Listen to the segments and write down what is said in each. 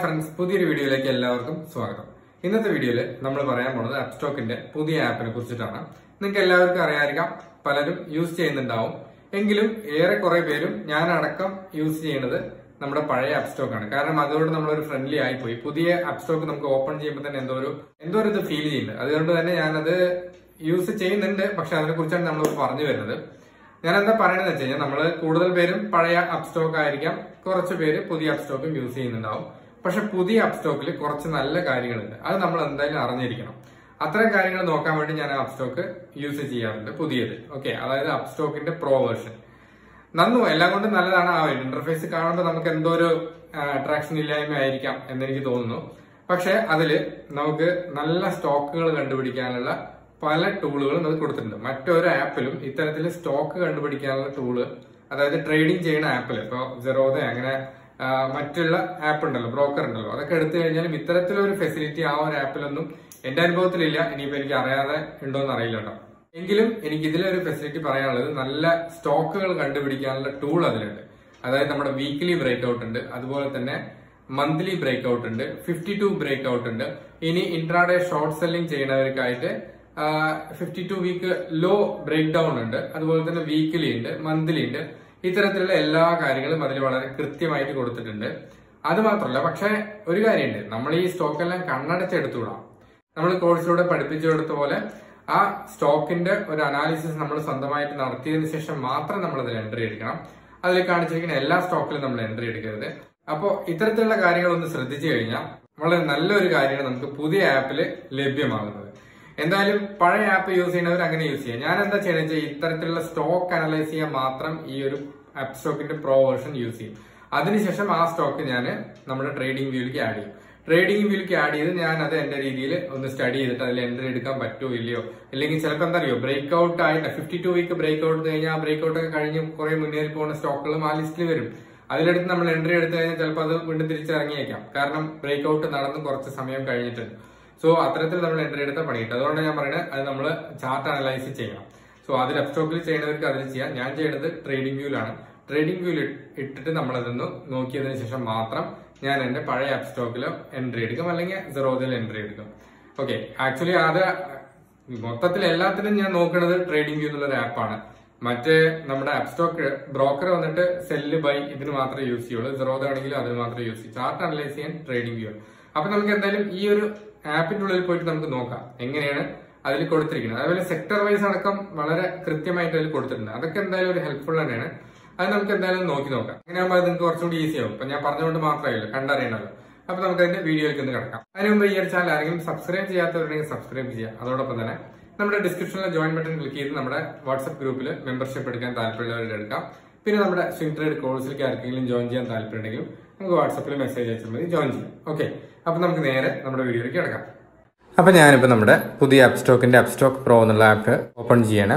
friends പുതിയൊരു വീഡിയോയിലേക്ക് എല്ലാവർക്കും സ്വാഗതം ഇന്നത്തെ വീഡിയോയിൽ നമ്മൾ പറയാൻ പോകുന്നത് അപ്സ്റ്റോക്കിന്റെ പുതിയ ആപ്പിനെ കുറിച്ചിട്ടാണ് നിങ്ങൾക്ക് എല്ലാവർക്കും അറിയാതിരിക്കാം പലരും യൂസ് ചെയ്യുന്നുണ്ടാവും എങ്കിലും ഏറെ കുറെ പേരും ഞാൻ അടക്കം യൂസ് ചെയ്യുന്നത് നമ്മുടെ പഴയ അപ്സ്റ്റോക്ക് ആണ് കാരണം അതുകൊണ്ട് നമ്മളൊരു ഫ്രണ്ട്ലി ആയിപ്പോയി പുതിയ അപ്സ്റ്റോക്ക് നമുക്ക് ഓപ്പൺ ചെയ്യുമ്പോൾ തന്നെ എന്തോ ഒരു എന്തോ ഒരു ഇത് ഫീൽ ചെയ്യുന്നുണ്ട് അതുകൊണ്ട് തന്നെ ഞാനത് യൂസ് ചെയ്യുന്നുണ്ട് പക്ഷെ അതിനെ കുറിച്ചാണ് നമ്മൾ പറഞ്ഞു വരുന്നത് ഞാൻ എന്താ പറയണെന്ന് വെച്ച് കഴിഞ്ഞാൽ നമ്മൾ കൂടുതൽ പേരും പഴയ അപ്സ്റ്റോക്ക് ആയിരിക്കാം കുറച്ച് പേര് പുതിയ അപ്സ്റ്റോക്കും യൂസ് ചെയ്യുന്നുണ്ടാവും പക്ഷെ പുതിയ അപ്സ്റ്റോക്കിൽ കുറച്ച് നല്ല കാര്യങ്ങളുണ്ട് അത് നമ്മൾ എന്തായാലും അറിഞ്ഞിരിക്കണം അത്തരം കാര്യങ്ങൾ നോക്കാൻ വേണ്ടി ഞാൻ അപ്സ്റ്റോക്ക് യൂസ് ചെയ്യാറുണ്ട് പുതിയത് ഓക്കെ അതായത് അപ്സ്റ്റോക്കിന്റെ പ്രോ വേർഷൻ നന്നു എല്ലാം കൊണ്ടും നല്ലതാണ് ആ ഇന്റർഫേസ് കാണുമ്പോൾ നമുക്ക് എന്തോ ഒരു അട്രാക്ഷൻ ഇല്ലായ്മ ആയിരിക്കാം എന്നെനിക്ക് തോന്നുന്നു പക്ഷെ അതില് നമുക്ക് നല്ല സ്റ്റോക്കുകൾ കണ്ടുപിടിക്കാനുള്ള പല ടൂളുകളും അത് കൊടുത്തിട്ടുണ്ട് മറ്റൊരു ആപ്പിലും ഇത്തരത്തിൽ സ്റ്റോക്ക് കണ്ടുപിടിക്കാനുള്ള ടൂള് അതായത് ട്രേഡിംഗ് ചെയ്യുന്ന ആപ്പിൽ ഇപ്പൊ ജെറോദ അങ്ങനെ ആ, മറ്റുള്ള ആപ്പ് ഉണ്ടല്ലോ ബ്രോക്കർ ഉണ്ടല്ലോ അതൊക്കെ എടുത്തു കഴിഞ്ഞാലും ഇത്തരത്തിലൊരു ഫെസിലിറ്റി ആ ഒരു ആപ്പിലൊന്നും എന്റെ അനുഭവത്തിലില്ല ഇനിയിപ്പോ എനിക്ക് അറിയാതെ ഉണ്ടോന്ന് അറിയില്ല കേട്ടോ എങ്കിലും എനിക്ക് ഇതിലൊരു ഫെസിലിറ്റി പറയാനുള്ളത് നല്ല സ്റ്റോക്കുകൾ കണ്ടുപിടിക്കാനുള്ള ടൂൾ അതിലുണ്ട് അതായത് നമ്മുടെ വീക്ക്ലി ബ്രേക്ക് ഔട്ട് ഉണ്ട് അതുപോലെ തന്നെ മന്ത്ലി ബ്രേക്ക് ഔട്ട് ഉണ്ട് ഫിഫ്റ്റി ടു ബ്രേക്ക് ഔട്ട് ഉണ്ട് ഇനി ഇൻട്രാഡേ ഷോർട്ട് സെല്ലിംഗ് ചെയ്യുന്നവർക്കായിട്ട് fifty two week low break down ഉണ്ട് അതുപോലെ തന്നെ വീക്ക്ലി ഉണ്ട് മന്ത്ലി ഉണ്ട് ഇത്തരത്തിലുള്ള എല്ലാ കാര്യങ്ങളും അതിൽ വളരെ കൃത്യമായിട്ട് കൊടുത്തിട്ടുണ്ട് അത് മാത്രമല്ല പക്ഷെ ഒരു കാര്യമുണ്ട് നമ്മൾ ഈ സ്റ്റോക്കെല്ലാം കണ്ണടച്ചെടുത്തുകൂടാം നമ്മൾ കോഴ്സിലൂടെ പഠിപ്പിച്ചു കൊടുത്ത പോലെ ആ സ്റ്റോക്കിന്റെ ഒരു അനാലിസിസ് നമ്മൾ സ്വന്തമായിട്ട് നടത്തിയതിനു ശേഷം മാത്രം നമ്മൾ അതിൽ എൻട്രി എടുക്കണം അതിൽ കാണിച്ചിരിക്കുന്ന എല്ലാ സ്റ്റോക്കിലും നമ്മൾ എൻട്രി എടുക്കരുത് അപ്പോൾ ഇത്തരത്തിലുള്ള കാര്യങ്ങൾ ഒന്ന് ശ്രദ്ധിച്ചു കഴിഞ്ഞാൽ വളരെ നല്ലൊരു കാര്യമാണ് നമുക്ക് പുതിയ ആപ്പിൽ ലഭ്യമാകുന്നത് എന്തായാലും പഴയ ആപ്പ് യൂസ് ചെയ്യുന്നവർ അങ്ങനെ യൂസ് ചെയ്യാം ഞാൻ എന്താ ചെയ്യുന്നത് വെച്ചാൽ ഇത്തരത്തിലുള്ള സ്റ്റോക്ക് അനലൈസ് ചെയ്യാൻ മാത്രം ഈ ഒരു ആപ്പ് സ്റ്റോക്കിന്റെ പ്രോ വേർഷൻ യൂസ് ചെയ്യും അതിനുശേഷം ആ സ്റ്റോക്ക് ഞാൻ നമ്മുടെ ട്രേഡിംഗ് വ്യൂവിലേക്ക് ആഡ് ചെയ്യും ട്രേഡിംഗ് വ്യൂവിലേക്ക് ആഡ് ചെയ്ത് ഞാൻ അത് എന്റെ രീതിയിൽ ഒന്ന് സ്റ്റഡി ചെയ്തിട്ട് അതിൽ എൻട്രി എടുക്കാൻ പറ്റുമോ ഇല്ലയോ അല്ലെങ്കിൽ ചിലപ്പോൾ എന്താ അറിയോ ബ്രേക്ക് ഔട്ട് ആയിട്ട് fifty two week break out കഴിഞ്ഞാൽ ആ ബ്രേക്ക് ഔട്ട് ഒക്കെ കഴിഞ്ഞ് കുറെ മുന്നേറി പോകുന്ന സ്റ്റോക്കുകളും ആ ലിസ്റ്റിൽ വരും അതിലെടുത്ത് നമ്മൾ എൻട്രി എടുത്തു കഴിഞ്ഞാൽ ചിലപ്പോൾ അത് വീണ്ടും തിരിച്ചിറങ്ങിയേക്കാം കാരണം ബ്രേക്ക് ഔട്ട് നടന്ന് കുറച്ച് സമയം കഴിഞ്ഞിട്ടുണ്ട് സോ അത്തരത്തിൽ നമ്മൾ എൻട്രി എടുത്ത പണിയിട്ട് അതുകൊണ്ട് ഞാൻ പറയുന്നത് അത് നമ്മൾ ചാർട്ട് അനലൈസ് ചെയ്യണം സോ അതിൽ അപ്സ്റ്റോക്കിൽ ചെയ്യുന്നവർക്ക് അതിൽ ചെയ്യാം ഞാൻ ചെയ്യുന്നത് ട്രേഡിംഗ് വ്യൂലാണ് ട്രേഡിംഗ് വ്യൂവിൽ ഇട്ടിട്ട് നമ്മൾ അതൊന്ന് നോക്കിയതിനു ശേഷം മാത്രം ഞാൻ എന്റെ പഴയ അപ്സ്റ്റോക്കിൽ എൻട്രി എടുക്കും അല്ലെങ്കിൽ സെറോദിൽ എൻട്രി എടുക്കും ഓക്കെ ആക്ച്വലി അത് മൊത്തത്തിൽ എല്ലാത്തിനും ഞാൻ നോക്കുന്നത് ട്രേഡിംഗ് വ്യൂ എന്നുള്ള ഒരു ആപ്പാണ് മറ്റേ നമ്മുടെ അപ്സ്റ്റോക്ക് ബ്രോക്കർ വന്നിട്ട് സെല്ല് ബൈ ഇതിന് മാത്രമേ യൂസ് ചെയ്യുള്ളൂ സെറോദ ആണെങ്കിലും അതിന് മാത്രമേ യൂസ് ചെയ്യൂ ചാർട്ട് അനലൈസ് ചെയ്യാൻ ട്രേഡിംഗ് വ്യൂ അപ്പൊ നമുക്ക് എന്തായാലും ഈ ഒരു ആപ്പിന്റെ ഉള്ളിൽ പോയിട്ട് നമുക്ക് നോക്കാം എങ്ങനെയാണ് അതിൽ കൊടുത്തിരിക്കുന്നത് അതുപോലെ സെക്ടർ വൈസ് അടക്കം വളരെ കൃത്യമായിട്ട് അതിൽ കൊടുത്തിട്ടുണ്ട് അതൊക്കെ എന്തായാലും ഒരു ഹെൽപ്ഫുൾ തന്നെയാണ് അത് നമുക്ക് എന്തായാലും നോക്കി നോക്കാം അങ്ങനെയാകുമ്പോൾ അത് നിങ്ങൾക്ക് കുറച്ചുകൂടി ഈസി ആവും ഇപ്പൊ ഞാൻ പറഞ്ഞുകൊണ്ട് മാത്രമല്ല കണ്ടറിയണമല്ലോ അപ്പൊ നമുക്ക് അതിന്റെ വീഡിയോയിലേക്ക് ഒന്ന് കിടക്കാം അതിന് മുമ്പ് ഈ ഒരു ചാനൽ ആരെങ്കിലും സബ്സ്ക്രൈബ് ചെയ്യാത്തവരുണ്ടെങ്കിൽ സബ്സ്ക്രൈബ് ചെയ്യുക അതോടൊപ്പം തന്നെ നമ്മുടെ ഡിസ്ക്രിപ്ഷനിലെ ജോയിൻ ബട്ടൺ ക്ലിക്ക് ചെയ്ത് നമ്മുടെ വാട്സ്ആപ്പ് ഗ്രൂപ്പിൽ മെമ്പർഷിപ്പ് എടുക്കാൻ താല്പര്യമുള്ളവരുടെ എടുക്കാം പിന്നെ നമ്മുടെ സ്വിംഗ് ട്രേഡ് കോഴ്സിലേക്ക് ആർക്കെങ്കിലും ജോയിൻ ചെയ്യാൻ താല്പര്യമുണ്ടെങ്കിലും നമുക്ക് വാട്സ്ആപ്പിൽ മെസ്സേജ് അയച്ചാൽ മതി ജോയിൻ ചെയ്യാം ഓക്കെ അപ്പൊ നമുക്ക് നേരെ നമ്മുടെ വീഡിയോയിലേക്ക് കിടക്കാം അപ്പൊ ഞാനിപ്പോൾ നമ്മുടെ പുതിയ അപ്സ്റ്റോക്കിന്റെ അപ്സ്റ്റോക്ക് പ്രോ എന്നുള്ള ആപ്പ് ഓപ്പൺ ചെയ്യണം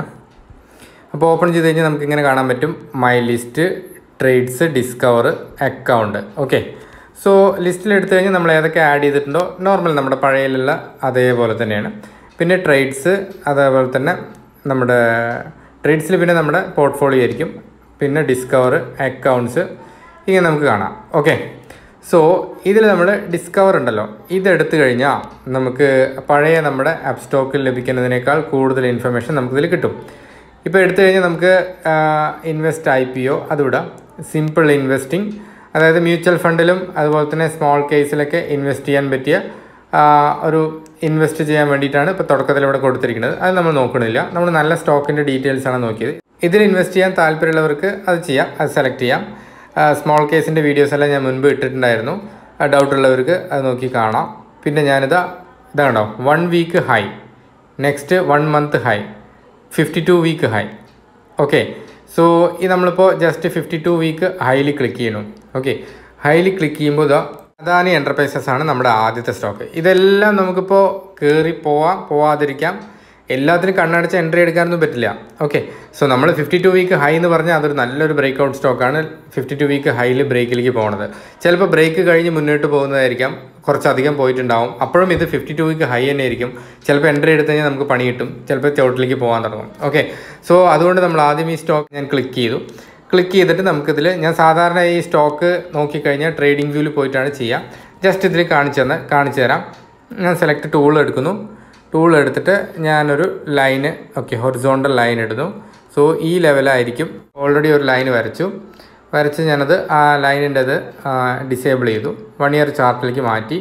അപ്പോൾ ഓപ്പൺ ചെയ്ത് കഴിഞ്ഞാൽ നമുക്ക് ഇങ്ങനെ കാണാൻ പറ്റും my list trades discover account okay so ലിസ്റ്റിൽ എടുത്തു കഴിഞ്ഞാൽ നമ്മൾ ഏതൊക്കെ ആഡ് ചെയ്തിട്ടുണ്ടോ നോർമൽ നമ്മുടെ പഴയയിലുള്ള അതേപോലെ തന്നെയാണ് പിന്നെ ട്രേഡ്സ് അതേപോലെ തന്നെ നമ്മുടെ ട്രേഡ്സിൽ പിന്നെ നമ്മുടെ പോർട്ട്ഫോളിയോ ആയിരിക്കും പിന്നെ ഡിസ്കവർ അക്കൗണ്ട്സ് ഇങ്ങനെ നമുക്ക് കാണാം ഓക്കെ സോ ഇതിൽ നമ്മൾ ഡിസ്കവർ ഉണ്ടല്ലോ ഇതെടുത്തു കഴിഞ്ഞാൽ നമുക്ക് പഴയ നമ്മുടെ ആപ്പ് സ്റ്റോക്കിൽ ലഭിക്കുന്നതിനേക്കാൾ കൂടുതൽ ഇൻഫർമേഷൻ നമുക്കിതിൽ കിട്ടും ഇപ്പോൾ എടുത്തു കഴിഞ്ഞാൽ നമുക്ക് ഇൻവെസ്റ്റ് ഐ പി ഒ അതുവിടാം സിമ്പിൾ ഇൻവെസ്റ്റിംഗ് അതായത് മ്യൂച്വൽ ഫണ്ടിലും അതുപോലെ തന്നെ സ്മോൾ കേസിലൊക്കെ ഇൻവെസ്റ്റ് ചെയ്യാൻ പറ്റിയ ആ, ഒരു ഇൻവെസ്റ്റ് ചെയ്യാൻ വേണ്ടിയിട്ടാണ് ഇപ്പോൾ തുടക്കത്തിൽ ഇവിടെ കൊടുത്തിരിക്കുന്നത് അത് നമ്മൾ നോക്കണില്ല നമ്മൾ നല്ല സ്റ്റോക്കിൻ്റെ ഡീറ്റെയിൽസ് ആണ് നോക്കിയത് ഇതിൽ ഇൻവെസ്റ്റ് ചെയ്യാൻ താല്പര്യമുള്ളവർക്ക് അത് ചെയ്യാം അത് സെലക്ട് ചെയ്യാം സ്മോൾ കേസിൻ്റെ വീഡിയോസ് എല്ലാം ഞാൻ മുൻപ് ഇട്ടിട്ടുണ്ടായിരുന്നു ഡൗട്ട് ഉള്ളവർക്ക് അത് നോക്കി കാണാം പിന്നെ ഞാനിതാ ഇതാണോ one week high next one month high fifty two week high okay so ഈ നമ്മളിപ്പോൾ ജസ്റ്റ് ഫിഫ്റ്റി ടു വീക്ക് ഹൈലി ക്ലിക്ക് ചെയ്യണം ഓക്കെ ഹൈലി ക്ലിക്ക് ചെയ്യുമ്പോൾ ഇതാ അദാനി എൻ്റർപ്രൈസസ് ആണ് നമ്മുടെ ആദ്യത്തെ സ്റ്റോക്ക് ഇതെല്ലാം നമുക്കിപ്പോൾ കയറി പോവാം പോവാതിരിക്കാം എല്ലാത്തിനും കണ്ണടച്ച് എൻട്രി എടുക്കാനൊന്നും പറ്റില്ല ഓക്കെ സോ നമ്മൾ ഫിഫ്റ്റി ടു വീക്ക് ഹൈ എന്ന് പറഞ്ഞാൽ അതൊരു നല്ലൊരു ബ്രേക്ക് ഔട്ട് സ്റ്റോക്കാണ് ഫിഫ്റ്റി ടു വീക്ക് ഹൈയിൽ ബ്രേക്കിലേക്ക് പോകുന്നത് ചിലപ്പോൾ ബ്രേക്ക് കഴിഞ്ഞ് മുന്നോട്ട് പോകുന്നതായിരിക്കാം കുറച്ചധികം പോയിട്ടുണ്ടാവും അപ്പോഴും ഇത് ഫിഫ്റ്റി ടു വീക്ക് ഹൈ തന്നെ ആയിരിക്കും ചിലപ്പോൾ എൻട്രി എടുത്തു കഴിഞ്ഞാൽ നമുക്ക് പണി കിട്ടും ചിലപ്പോൾ ചോട്ടിലേക്ക് പോകാൻ തുടങ്ങും ഓക്കെ സോ അതുകൊണ്ട് നമ്മൾ ആദ്യം ഈ സ്റ്റോക്ക് ഞാൻ ക്ലിക്ക് ചെയ്തു ക്ലിക്ക് ചെയ്തിട്ട് നമുക്കിതിൽ ഞാൻ സാധാരണ ഈ സ്റ്റോക്ക് നോക്കിക്കഴിഞ്ഞാൽ ട്രേഡിംഗ് വ്യൂവിൽ പോയിട്ടാണ് ചെയ്യുക ജസ്റ്റ് ഇതിൽ കാണിച്ചു തന്നെ കാണിച്ചു തരാം ഞാൻ സെലക്ട് ടൂൾ എടുക്കുന്നു ടൂൾ എടുത്തിട്ട് ഞാനൊരു ലൈന് ഓക്കെ ഹൊറിസോണ്ടൽ ലൈൻ ഇടുന്നു സോ ഈ ലെവലായിരിക്കും ഓൾറെഡി ഒരു ലൈൻ വരച്ചു വരച്ച് ഞാനത് ആ ലൈനിൻ്റെ അത് ഡിസേബിൾ ചെയ്തു വൺ ഇയർ ചാർട്ടിലേക്ക് മാറ്റി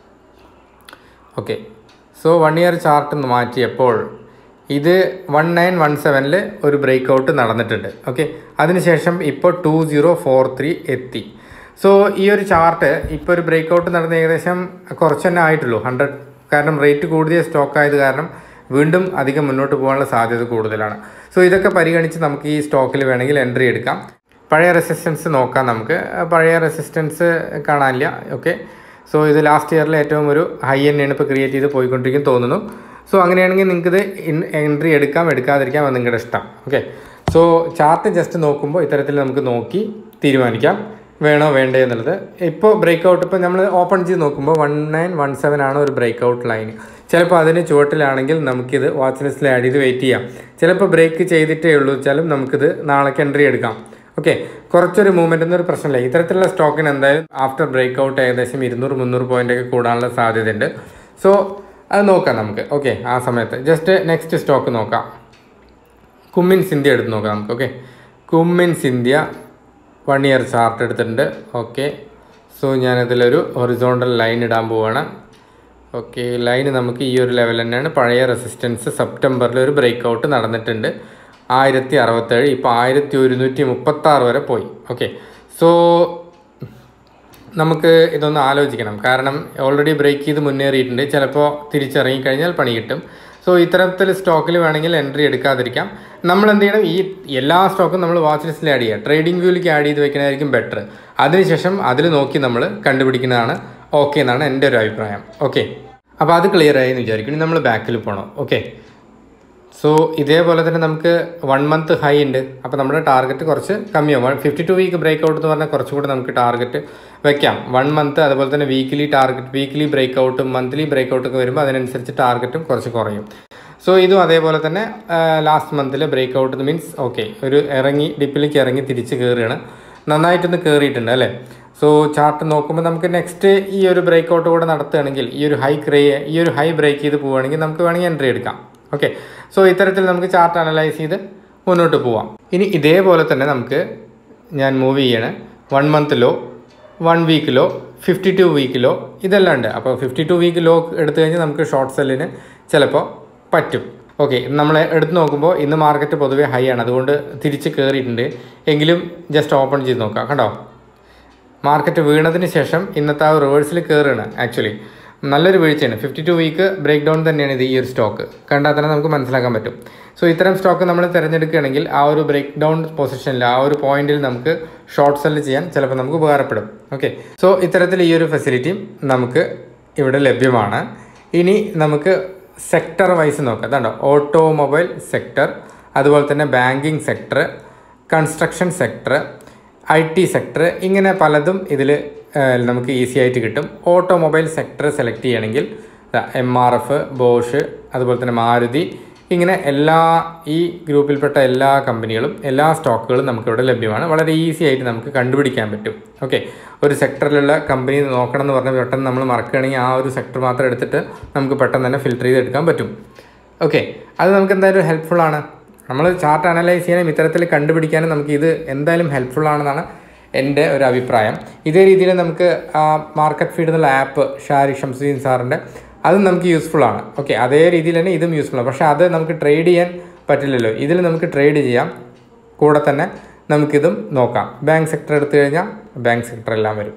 okay so one year chart ഒന്ന് മാറ്റിയപ്പോൾ ഇത് വൺ നയൻ വൺ സെവനിൽ ഒരു ബ്രേക്ക് ഔട്ട് നടന്നിട്ടുണ്ട് ഓക്കെ അതിനുശേഷം ഇപ്പോൾ ടു സീറോ ഫോർ ത്രീ എത്തി സോ ഈ ഒരു ചാർട്ട് ഇപ്പോൾ ഒരു ബ്രേക്ക് ഔട്ട് നടന്ന ഏകദേശം കുറച്ച് തന്നെ ആയിട്ടുള്ളൂ ഹൺഡ്രഡ് കാരണം റേറ്റ് കൂടിയ സ്റ്റോക്ക് ആയത് കാരണം വീണ്ടും അധികം മുന്നോട്ട് പോകാനുള്ള സാധ്യത കൂടുതലാണ് സോ ഇതൊക്കെ പരിഗണിച്ച് നമുക്ക് ഈ സ്റ്റോക്കിൽ വേണമെങ്കിൽ എൻട്രി എടുക്കാം പഴയ റെസിസ്റ്റൻസ് നോക്കാം നമുക്ക് പഴയ റെസിസ്റ്റൻസ് കാണാനില്ല ഓക്കെ സോ ഇത് ലാസ്റ്റ് ഇയറിൽ ഏറ്റവും ഒരു ഹൈ തന്നെയാണ് ഇപ്പോൾ ക്രിയേറ്റ് ചെയ്ത് പോയിക്കൊണ്ടിരിക്കും തോന്നുന്നു സോ അങ്ങനെയാണെങ്കിൽ നിങ്ങൾക്ക് ഇത് എൻട്രി എടുക്കാം എടുക്കാതിരിക്കാം അത് നിങ്ങളുടെ ഇഷ്ടം ഓക്കെ സോ ചാർട്ട് ജസ്റ്റ് നോക്കുമ്പോൾ ഇത്തരത്തിൽ നമുക്ക് നോക്കി തീരുമാനിക്കാം വേണോ വേണ്ടേ എന്നുള്ളത് ഇപ്പോൾ ബ്രേക്ക് ഔട്ട് ഇപ്പോൾ നമ്മൾ ഓപ്പൺ ചെയ്ത് നോക്കുമ്പോൾ വൺ നയൻ വൺ സെവൻ ആണ് ഒരു ബ്രേക്ക് ഔട്ട് ലൈൻ ചിലപ്പോൾ അതിന് ചുവട്ടിലാണെങ്കിൽ നമുക്കിത് വാച്ച് ലിസ്റ്റിൽ ആഡ് ചെയ്ത് വെയിറ്റ് ചെയ്യാം ചിലപ്പോൾ ബ്രേക്ക് ചെയ്തിട്ടേ ഉള്ളൂ വെച്ചാലും നമുക്കിത് നാളേക്ക് എൻട്രി എടുക്കാം ഓക്കെ കുറച്ചൊരു മൂവ്മെൻ്റ് എന്നൊരു പ്രശ്നമില്ല ഇത്തരത്തിലുള്ള സ്റ്റോക്കിന് എന്തായാലും ആഫ്റ്റർ ബ്രേക്ക് ഔട്ട് ഏകദേശം ഇരുന്നൂറ് മുന്നൂറ് പോയിൻ്റ് ഒക്കെ കൂടാനുള്ള സാധ്യതയുണ്ട് സോ അത് നോക്കാം നമുക്ക് ഓക്കെ ആ സമയത്ത് ജസ്റ്റ് നെക്സ്റ്റ് സ്റ്റോക്ക് നോക്കാം കുമ്മിൻസ് ഇന്ത്യ എടുത്ത് നോക്കാം നമുക്ക് okay Cummins India one year chart എടുത്തിട്ടുണ്ട് ഓക്കെ സോ ഞാനതിലൊരു ഹൊറിസോണ്ടൽ ലൈൻ ഇടാൻ പോവാണ് ഓക്കെ ലൈൻ നമുക്ക് ഈ ഒരു ലെവൽ തന്നെയാണ് പഴയ റെസിസ്റ്റൻസ് സെപ്റ്റംബറിൽ ഒരു ബ്രേക്ക് ഔട്ട് നടന്നിട്ടുണ്ട് ആയിരത്തി അറുപത്തേഴ് ഇപ്പോൾ ആയിരത്തി ഒരുന്നൂറ്റി മുപ്പത്താറ് വരെ പോയി ഓക്കെ സോ നമുക്ക് ഇതൊന്ന് ആലോചിക്കണം കാരണം ഓൾറെഡി ബ്രേക്ക് ചെയ്ത് മുന്നേറിയിട്ടുണ്ട് ചിലപ്പോൾ തിരിച്ചിറങ്ങി കഴിഞ്ഞാൽ പണി കിട്ടും സോ ഇത്തരത്തിൽ സ്റ്റോക്കിൽ വേണമെങ്കിൽ എൻട്രി എടുക്കാതിരിക്കാം നമ്മൾ എന്ത് ചെയ്യണം ഈ എല്ലാ സ്റ്റോക്കും നമ്മൾ വാച്ച് ലിസ്റ്റിൽ ആഡ് ചെയ്യുക ട്രേഡിംഗ് വ്യൂവിലേക്ക് ആഡ് ചെയ്ത് വെക്കുന്നതായിരിക്കും ബെറ്റർ അതിനുശേഷം അതിൽ നോക്കി നമ്മൾ കണ്ടുപിടിക്കുന്നതാണ് ഓക്കെ എന്നാണ് എൻ്റെ ഒരു അഭിപ്രായം ഓക്കെ അപ്പോൾ അത് ക്ലിയർ ആയി എന്ന് വിചാരിക്കും നമ്മൾ ബാക്കിൽ പോകണം ഓക്കെ സോ ഇതേപോലെ തന്നെ നമുക്ക് വൺ മന്ത് ഹൈ ഉണ്ട് അപ്പോൾ നമ്മുടെ ടാർഗറ്റ് കുറച്ച് കമ്മിയാവും fifty two week break out എന്ന് പറഞ്ഞാൽ കുറച്ചുകൂടി നമുക്ക് ടാർഗറ്റ് വെക്കാം വൺ മന്ത് അതുപോലെ തന്നെ വീക്കിലി ടാർഗറ്റ് വീക്കിലി ബ്രേക്ക് ഔട്ടും മന്ത്ലി ബ്രേക്ക് ഔട്ടൊക്കെ വരുമ്പോൾ അതിനനുസരിച്ച് ടാർഗറ്റും കുറച്ച് കുറയും സോ ഇതും അതേപോലെ തന്നെ ലാസ്റ്റ് മന്തിൽ ബ്രേക്ക് ഔട്ട് മീൻസ് ഓക്കെ ഒരു ഇറങ്ങി ഡിപ്പിലേക്ക് ഇറങ്ങി തിരിച്ച് കയറുകയാണ് നന്നായിട്ടൊന്ന് കയറിയിട്ടുണ്ട് അല്ലേ സോ ചാർട്ട് നോക്കുമ്പോൾ നമുക്ക് നെക്സ്റ്റ് ഈ ഒരു ബ്രേക്ക് ഔട്ട് കൂടെ നടത്തുകയാണെങ്കിൽ ഈ ഒരു ഹൈ ക്രേ ഈ ഒരു ഹൈ ബ്രേക്ക് ചെയ്ത് പോവുകയാണെങ്കിൽ നമുക്ക് വേണമെങ്കിൽ എൻട്രി എടുക്കാം ഓക്കെ സോ ഇത്തരത്തിൽ നമുക്ക് ചാർട്ട് അനലൈസ് ചെയ്ത് മുന്നോട്ട് പോവാം ഇനി ഇതേപോലെ തന്നെ നമുക്ക് ഞാൻ മൂവ് ചെയ്യണ വൺ മന്തിലോ വൺ വീക്കിലോ ഫിഫ്റ്റി ടു വീക്കിലോ ഇതെല്ലാം ഉണ്ട് അപ്പോൾ ഫിഫ്റ്റി ടു വീക്ക് ലോ എടുത്തു കഴിഞ്ഞാൽ നമുക്ക് ഷോർട്ട് സെല്ലിന് ചിലപ്പോൾ പറ്റും ഓക്കെ നമ്മൾ എടുത്ത് നോക്കുമ്പോൾ ഇന്ന് മാർക്കറ്റ് പൊതുവേ ഹൈ ആണ് അതുകൊണ്ട് തിരിച്ച് കയറിയിട്ടുണ്ട് എങ്കിലും ജസ്റ്റ് ഓപ്പൺ ചെയ്ത് നോക്കാം കണ്ടോ മാർക്കറ്റ് വീണതിന് ശേഷം ഇന്നത്തെ ആ റിവേഴ്സിൽ കയറുകയാണ് ആക്ച്വലി നല്ലൊരു വീഴ്ചയാണ് fifty two week break down തന്നെയാണ് ഇത് ഈ ഒരു സ്റ്റോക്ക് കണ്ടാൽ തന്നെ നമുക്ക് മനസ്സിലാക്കാൻ പറ്റും സോ ഇത്തരം സ്റ്റോക്ക് നമ്മൾ തിരഞ്ഞെടുക്കുകയാണെങ്കിൽ ആ ഒരു ബ്രേക്ക് ഡൗൺ പൊസിഷനിൽ ആ ഒരു പോയിന്റിൽ നമുക്ക് ഷോർട്ട് സെല്ല് ചെയ്യാൻ ചിലപ്പോൾ നമുക്ക് ഉപകാരപ്പെടും ഓക്കെ സോ ഇത്തരത്തിൽ ഈ ഒരു ഫെസിലിറ്റിയും നമുക്ക് ഇവിടെ ലഭ്യമാണ് ഇനി നമുക്ക് സെക്ടർ വൈസ് നോക്കാം അതാണ്ടോ ഓട്ടോമൊബൈൽ സെക്ടർ അതുപോലെ തന്നെ banking sector construction sector I T sector ഇങ്ങനെ പലതും ഇതിൽ നമുക്ക് ഈസി ആയിട്ട് കിട്ടും ഓട്ടോമൊബൈൽ സെക്ടർ സെലക്ട് ചെയ്യണമെങ്കിൽ എം ആർ എഫ് ബോഷ് അതുപോലെ തന്നെ മാരുതി ഇങ്ങനെ എല്ലാ ഈ ഗ്രൂപ്പിൽപ്പെട്ട എല്ലാ കമ്പനികളും എല്ലാ സ്റ്റോക്കുകളും നമുക്കിവിടെ ലഭ്യമാണ് വളരെ ഈസി ആയിട്ട് നമുക്ക് കണ്ടുപിടിക്കാൻ പറ്റും ഓക്കെ ഒരു സെക്ടറിലുള്ള കമ്പനി നോക്കണം എന്ന് പറഞ്ഞാൽ പെട്ടെന്ന് നമ്മൾ മറക്കുകയാണെങ്കിൽ ആ ഒരു സെക്ടർ മാത്രം എടുത്തിട്ട് നമുക്ക് പെട്ടെന്ന് തന്നെ ഫിൽറ്റർ ചെയ്തെടുക്കാൻ പറ്റും ഓക്കെ അത് നമുക്ക് എന്തായാലും ഹെൽപ്ഫുൾ ആണ് നമ്മൾ ചാർട്ട് അനലൈസ് ചെയ്യാനും ഇത്തരത്തിൽ കണ്ടുപിടിക്കാനും നമുക്ക് ഇത് എന്തായാലും ഹെൽപ്ഫുൾ ആണെന്നാണ് എൻ്റെ ഒരു അഭിപ്രായം ഇതേ രീതിയിൽ നമുക്ക് മാർക്കറ്റ് ഫീഡ് എന്നുള്ള ആപ്പ് ഷാരി ഷംസുദ്ദീൻ സാറിൻ്റെ അതും നമുക്ക് യൂസ്ഫുൾ ആണ് ഓക്കെ അതേ രീതിയിൽ തന്നെ ഇതും യൂസ്ഫുൾ ആണ് പക്ഷേ അത് നമുക്ക് ട്രേഡ് ചെയ്യാൻ പറ്റില്ലല്ലോ ഇതിൽ നമുക്ക് ട്രേഡ് ചെയ്യാം കൂടെ തന്നെ നമുക്കിതും നോക്കാം ബാങ്ക് സെക്ടർ എടുത്തു കഴിഞ്ഞാൽ ബാങ്ക് സെക്ടർ എല്ലാം വരും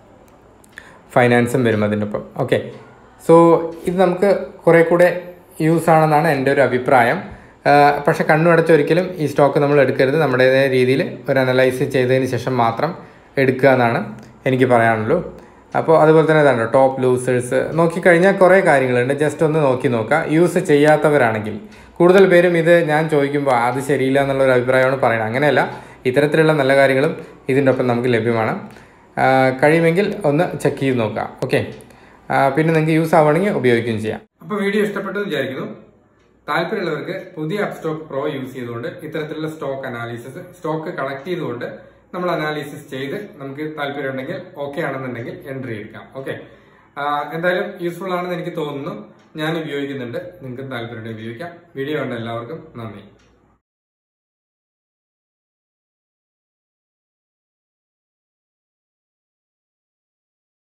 ഫൈനാൻസും വരും അതിൻ്റെ ഒപ്പം ഓക്കെ സോ ഇത് നമുക്ക് കുറേ കൂടെ യൂസ് ആണെന്നാണ് എൻ്റെ ഒരു അഭിപ്രായം പക്ഷേ കണ്ണുടച്ച് ഒരിക്കലും ഈ സ്റ്റോക്ക് നമ്മൾ എടുക്കരുത് നമ്മുടേതായ രീതിയിൽ ഒരു അനലൈസ് ചെയ്തതിന് ശേഷം മാത്രം എടുക്കുക എന്നാണ് എനിക്ക് പറയാനുള്ളൂ അപ്പോൾ അതുപോലെ തന്നെ ഇതാണ് ടോപ്പ് ലൂസേഴ്സ് നോക്കിക്കഴിഞ്ഞാൽ കുറേ കാര്യങ്ങളുണ്ട് ജസ്റ്റ് ഒന്ന് നോക്കി നോക്കുക യൂസ് ചെയ്യാത്തവരാണെങ്കിൽ കൂടുതൽ പേരും ഇത് ഞാൻ ചോദിക്കുമ്പോൾ അത് ശരിയില്ല എന്നുള്ള ഒരു അഭിപ്രായമാണ് പറയുന്നത് അങ്ങനെയല്ല ഇത്തരത്തിലുള്ള നല്ല കാര്യങ്ങളും ഇതിൻ്റെ ഒപ്പം നമുക്ക് ലഭ്യമാണ് കഴിയുമെങ്കിൽ ഒന്ന് ചെക്ക് ചെയ്ത് നോക്കാം ഓക്കെ പിന്നെ നിങ്ങൾക്ക് യൂസ് ആവുകയാണെങ്കിൽ ഉപയോഗിക്കുകയും ചെയ്യാം അപ്പോൾ വീഡിയോ ഇഷ്ടപ്പെട്ടു വിചാരിക്കുന്നു താല്പര്യമുള്ളവർക്ക് പുതിയ അപ് സ്റ്റോക്ക് പ്രോ യൂസ് ചെയ്തുകൊണ്ട് ഇത്തരത്തിലുള്ള സ്റ്റോക്ക് അനാലിസിസ് സ്റ്റോക്ക് കളക്ട് ചെയ്തുകൊണ്ട് നമ്മൾ അനാലിസിസ് ചെയ്ത് നമുക്ക് താല്പര്യമുണ്ടെങ്കിൽ ഓക്കെ ആണെന്നുണ്ടെങ്കിൽ എൻട്രി എടുക്കാം ഓക്കെ എന്തായാലും യൂസ്ഫുൾ ആണെന്ന് എനിക്ക് തോന്നുന്നു ഞാൻ ഉപയോഗിക്കുന്നുണ്ട് നിങ്ങൾക്ക് താല്പര്യമുണ്ടെങ്കിൽ ഉപയോഗിക്കാം വീഡിയോ കണ്ട എല്ലാവർക്കും നന്ദി